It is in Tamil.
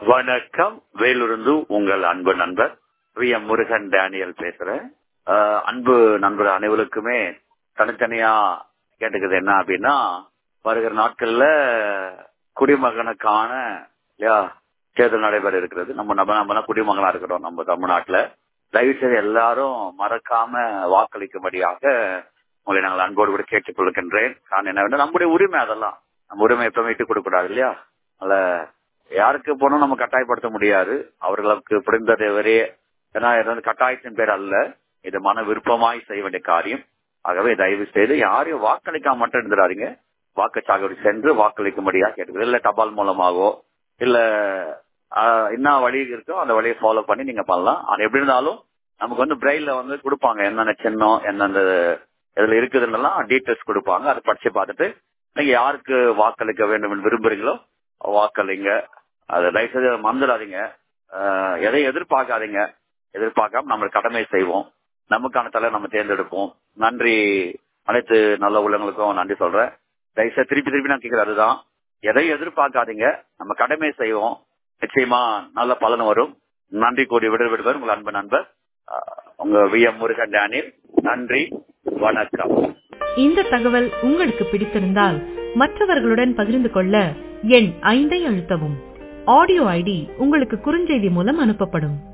வணக்கம் வேலுருந்து உங்கள் அன்பு நண்பர் வி எம் முருகன் டேனியல் பேசுறேன் அஹ், அன்பு நண்பர் அனைவருக்குமே தனித்தனியா கேட்டுக்கிறது என்ன அப்படின்னா வருகிற நாட்கள்ல குடிமகனுக்கான இல்லையா தேர்தல் நடைபெற இருக்கிறது நம்ம நம்ம நம்ம குடிமகனா இருக்கிறோம் நம்ம தமிழ்நாட்டுல தயவு செய்து எல்லாரும் மறக்காம வாக்களிக்கும்படியாக உங்களை நாங்கள் அன்போடு கூட கேட்டுக் கொள்கின்றேன் நான் என்ன வேண்டும் நம்முடைய உரிமை அதெல்லாம் நம்ம உரிமை எப்பவுமே விட்டுக் கொடுக்க கூடாது இல்லையா அதனால யாருக்கு போனோம் நம்ம கட்டாயப்படுத்த முடியாது அவர்களுக்கு புரிந்ததை வரையே ஏன்னா இது வந்து கட்டாயத்தின் பேர் அல்ல இது மன விருப்பமாய் செய்ய வேண்டிய காரியம் ஆகவே தயவு செய்து யாரையும் வாக்களிக்காம மட்டும் இருந்துடாதீங்க வாக்குச்சாவடி சென்று வாக்களிக்கும்படியா கேட்டுக்கிறது இல்ல தபால் மூலமாகவோ இல்ல ஆஹ், என்ன வழி இருக்கோ அந்த வழியை ஃபாலோ பண்ணி நீங்க பண்ணலாம் அது எப்படி இருந்தாலும் நமக்கு வந்து பிரெயில வந்து கொடுப்பாங்க என்னென்ன சின்னம் எந்தெந்த இதுல இருக்குதுன்னெல்லாம் டீட்டெயில்ஸ் கொடுப்பாங்க அதை படிச்சு பார்த்துட்டு நீங்க யாருக்கு வாக்களிக்க வேண்டும் என்று விரும்புறீங்களோ வாக்களிங்க அதை தயவுசெய்து மறந்துடாதீங்க ஆஹ், எதையும் எதிர்பார்க்காதீங்க எதிர்பார்க்காம நம்ம கடமை செய்வோம் நமக்கான தலை நம்ம தேர்ந்தெடுப்போம் நன்றி அனைத்து நல்ல உள்ளவங்களுக்கும் நன்றி சொல்றேன் தயவுசெய்து திருப்பி திருப்பி நான் கேட்கறது அதுதான் எதையும் எதிர்பார்க்காதீங்க நம்ம கடமை செய்வோம் நிச்சயமா நல்ல பலன் வரும் நன்றி கூறி விட விடுவர் உங்கள் அன்பு நண்பர் ஆஹ், உங்க வி எம் முருகன் டேனியல் நன்றி வணக்கம் இந்த தகவல் உங்களுக்கு பிடித்திருந்தால் மற்றவர்களுடன் பகிர்ந்து கொள்ள எண் ஐந்தை அழுத்தவும் ஆடியோ ஐடி உங்களுக்கு குறுஞ்செய்தி மூலம் அனுப்பப்படும்